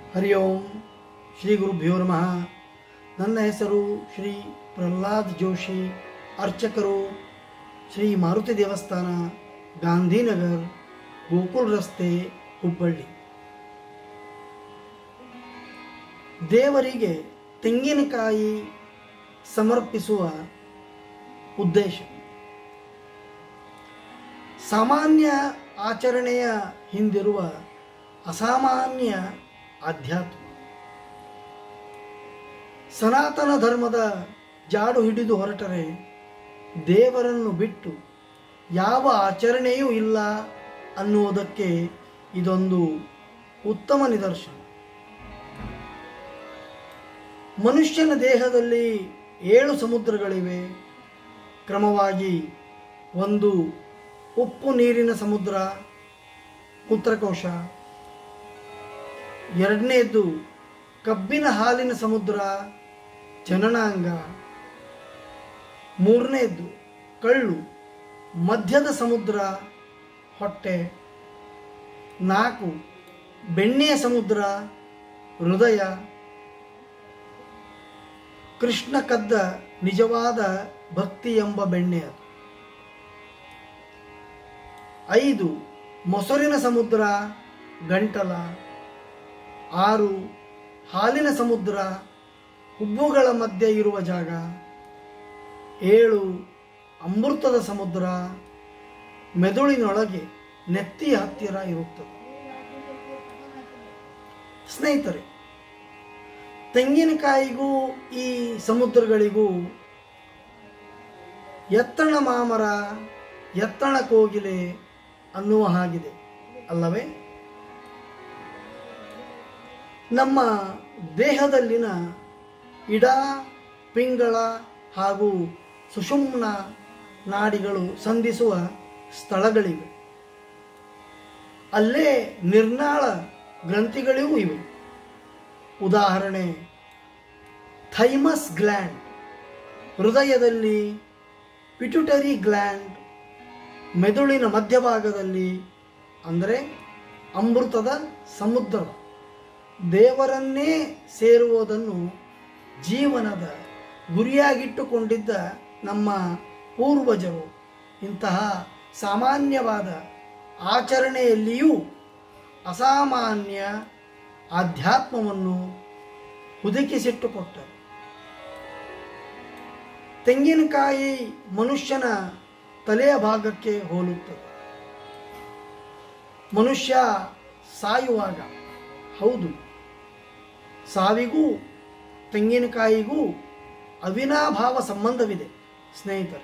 ಹರಿ ಓಂ ಶ್ರೀ ಗುರುಭ್ಯೋ ನಮಃ ನನ್ನ ಹೆಸರು ಶ್ರೀ ಪ್ರಹ್ಲಾದ್ ಜೋಶಿ ಅರ್ಚಕರು ಶ್ರೀ ಮಾರುತಿ ದೇವಸ್ಥಾನ ಗಾಂಧಿನಗರ್ ಗೋಕುಲ್ ರಸ್ತೆ ಹುಬ್ಬಳ್ಳಿ ದೇವರಿಗೆ ತೆಂಗಿನಕಾಯಿ ಸಮರ್ಪಿಸುವ ಉದ್ದೇಶ ಸಾಮಾನ್ಯ ಆಚರಣೆಯ ಹಿಂದಿರುವ ಅಸಾಮಾನ್ಯ ಆಧ್ಯಾತ್ಮ ಸನಾತನ ಧರ್ಮದ ಜಾಡು ಹಿಡಿದು ಹೊರಟರೆ ದೇವರನ್ನು ಬಿಟ್ಟು ಯಾವ ಆಚರಣೆಯೂ ಇಲ್ಲ ಅನ್ನುವುದಕ್ಕೆ ಇದೊಂದು ಉತ್ತಮ ನಿದರ್ಶನ ಮನುಷ್ಯನ ದೇಹದಲ್ಲಿ ಏಳು ಸಮುದ್ರಗಳಿವೆ ಕ್ರಮವಾಗಿ ಒಂದು ಉಪ್ಪು ನೀರಿನ ಸಮುದ್ರ ಮೂತ್ರಕೋಶ ಎರಡನೇದು ಕಬ್ಬಿನ ಹಾಲಿನ ಸಮುದ್ರ ಜನನಾಂಗ ಮೂರನೇದು ಕಳ್ಳು ಮಧ್ಯದ ಸಮುದ್ರ ಹೊಟ್ಟೆ ನಾಲ್ಕು ಬೆಣ್ಣೆಯ ಸಮುದ್ರ ಹೃದಯ ಕೃಷ್ಣ ಕದ್ದ ನಿಜವಾದ ಭಕ್ತಿ ಎಂಬ ಬೆಣ್ಣೆ ಅದು ಐದು ಮೊಸರಿನ ಸಮುದ್ರ ಗಂಟಲ ಆರು ಹಾಲಿನ ಸಮುದ್ರ ಹುಬ್ಬುಗಳ ಮಧ್ಯೆ ಇರುವ ಜಾಗ ಏಳು ಅಮೃತದ ಸಮುದ್ರ ಮೆದುಳಿನೊಳಗೆ ನೆತ್ತಿಯ ಹತ್ತಿರ ಇರುತ್ತದೆ ಸ್ನೇಹಿತರೆ ತೆಂಗಿನಕಾಯಿಗೂ ಈ ಸಮುದ್ರಗಳಿಗೂ ಎತ್ತಣ ಮಾಮರ ಎತ್ತಣ ಕೋಗಿಲೆ ಅನ್ನುವ ಹಾಗಿದೆ ಅಲ್ಲವೇ ನಮ್ಮ ದೇಹದಲ್ಲಿನ ಇಡ ಪಿಂಗಳ ಹಾಗೂ ಸುಷುಮ್ನ ನಾಡಿಗಳು ಸಂಧಿಸುವ ಸ್ಥಳಗಳಿವೆ ಅಲ್ಲೇ ನಿರ್ನಾಳ ಗ್ರಂಥಿಗಳಿಗೂ ಇವೆ ಉದಾಹರಣೆ ಥೈಮಸ್ ಗ್ಲ್ಯಾಂಡ್ ಹೃದಯದಲ್ಲಿ ಪಿಟ್ಯುಟರಿ ಗ್ಲ್ಯಾಂಡ್ ಮೆದುಳಿನ ಮಧ್ಯಭಾಗದಲ್ಲಿ ಅಂದರೆ ಅಮೃತದ ಸಮುದ್ರ ದೇವರನ್ನೇ ಸೇರುವುದನ್ನು ಜೀವನದ ಗುರಿಯಾಗಿಟ್ಟುಕೊಂಡಿದ್ದ ನಮ್ಮ ಪೂರ್ವಜರು ಇಂತಹ ಸಾಮಾನ್ಯವಾದ ಆಚರಣೆಯಲ್ಲಿಯೂ ಅಸಾಮಾನ್ಯ ಆಧ್ಯಾತ್ಮವನ್ನು ಹುದುಕಿಸಿಟ್ಟುಕೊಟ್ಟರು ತೆಂಗಿನಕಾಯಿ ಮನುಷ್ಯನ ತಲೆಯ ಭಾಗಕ್ಕೆ ಹೋಲುತ್ತದೆ ಮನುಷ್ಯ ಸಾಯುವಾಗ ಹೌದು ಸಾವಿಗೂ ತೆಂಗಿನಕಾಯಿಗೂ ಅವಿನಾಭಾವ ಸಂಬಂಧವಿದೆ ಸ್ನೇಹಿತರೆ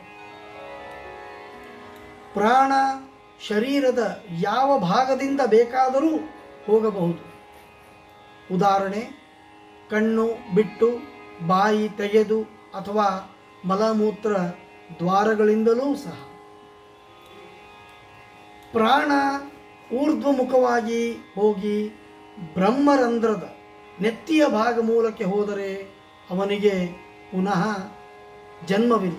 ಪ್ರಾಣ ಶರೀರದ ಯಾವ ಭಾಗದಿಂದ ಬೇಕಾದರೂ ಹೋಗಬಹುದು ಉದಾಹರಣೆ ಕಣ್ಣು ಬಿಟ್ಟು ಬಾಯಿ ತೆಗೆದು ಅಥವಾ ಮಲಮೂತ್ರ ದ್ವಾರಗಳಿಂದಲೂ ಸಹ ಪ್ರಾಣ ಊರ್ಧ್ವಮುಖವಾಗಿ ಹೋಗಿ ಬ್ರಹ್ಮರಂಧ್ರದ ನೆತ್ತಿಯ ಭಾಗ ಮೂಲಕ್ಕೆ ಹೋದರೆ ಅವನಿಗೆ ಪುನಃ ಜನ್ಮವಿಲ್ಲ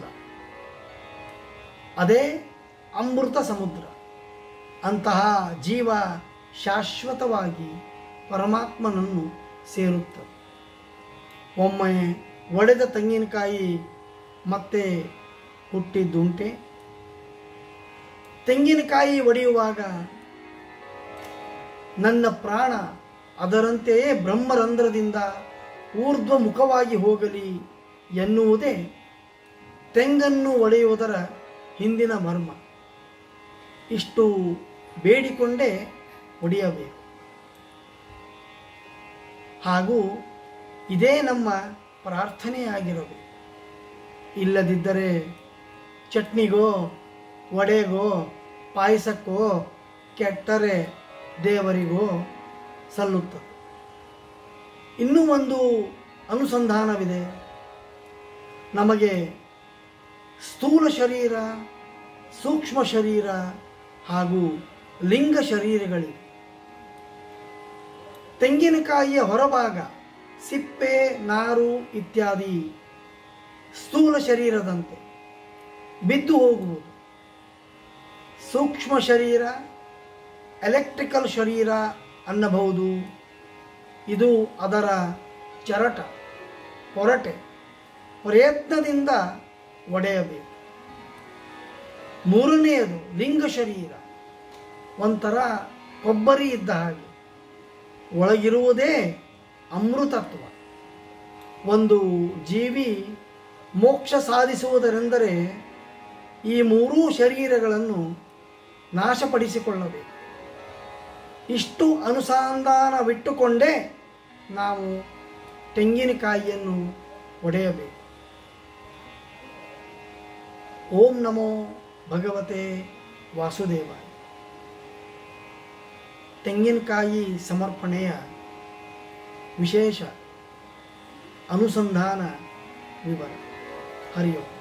ಅದೇ ಅಮೃತ ಸಮುದ್ರ ಅಂತಹ ಜೀವ ಶಾಶ್ವತವಾಗಿ ಪರಮಾತ್ಮನನ್ನು ಸೇರುತ್ತದೆ ಒಮ್ಮೆ ಒಡೆದ ತೆಂಗಿನಕಾಯಿ ಮತ್ತೆ ಹುಟ್ಟಿದ್ದುಂಟೆ ತೆಂಗಿನಕಾಯಿ ಒಡೆಯುವಾಗ ನನ್ನ ಪ್ರಾಣ ಅದರಂತೆಯೇ ಬ್ರಹ್ಮರಂಧ್ರದಿಂದ ಊರ್ಧ್ವ ಮುಖವಾಗಿ ಹೋಗಲಿ ಎನ್ನುವುದೇ ತೆಂಗನ್ನು ಒಡೆಯುವುದರ ಹಿಂದಿನ ಮರ್ಮ ಇಷ್ಟು ಬೇಡಿಕೊಂಡೇ ಒಡೆಯಬೇಕು ಹಾಗೂ ಇದೇ ನಮ್ಮ ಪ್ರಾರ್ಥನೆಯಾಗಿರಬೇಕು ಇಲ್ಲದಿದ್ದರೆ ಚಟ್ನಿಗೋ ವಡೆಗೋ ಪಾಯಸಕ್ಕೋ ಕೆಟ್ಟರೆ ದೇವರಿಗೋ ಸಲ್ಲುತ್ತದೆ ಇನ್ನೂ ಒಂದು ಅನುಸಂಧಾನವಿದೆ ನಮಗೆ ಸ್ಥೂಲ ಶರೀರ ಸೂಕ್ಷ್ಮ ಶರೀರ ಹಾಗೂ ಲಿಂಗ ಶರೀರಗಳಿವೆ ತೆಂಗಿನಕಾಯಿಯ ಹೊರಭಾಗ ಸಿಪ್ಪೆ ನಾರು ಇತ್ಯಾದಿ ಸ್ಥೂಲ ಶರೀರದಂತೆ ಬಿದ್ದು ಹೋಗುವುದು ಸೂಕ್ಷ್ಮ ಶರೀರ ಎಲೆಕ್ಟ್ರಿಕಲ್ ಶರೀರ ಅನ್ನಬಹುದು ಇದು ಅದರ ಚರಟ ಹೊರಟೆ ಪ್ರಯತ್ನದಿಂದ ಒಡೆಯಬೇಕು ಮೂರನೆಯದು ಲಿಂಗ ಶರೀರ ಒಂಥರ ಕೊಬ್ಬರಿ ಇದ್ದ ಹಾಗೆ ಒಳಗಿರುವುದೇ ಅಮೃತತ್ವ ಒಂದು ಜೀವಿ ಮೋಕ್ಷ ಸಾಧಿಸುವುದರೆಂದರೆ ಈ ಮೂರೂ ಶರೀರಗಳನ್ನು ನಾಶಪಡಿಸಿಕೊಳ್ಳಬೇಕು ಇಷ್ಟು ಅನುಸಂಧಾನವಿಟ್ಟುಕೊಂಡೇ ನಾವು ತೆಂಗಿನಕಾಯಿಯನ್ನು ಒಡೆಯಬೇಕು ಓಂ ನಮೋ ಭಗವತೆ ವಾಸುದೇವಾಯ ತೆಂಗಿನಕಾಯಿ ಸಮರ್ಪಣೆಯ ವಿಶೇಷ ಅನುಸಂಧಾನ ವಿವರ ಹರಿ ಓಂ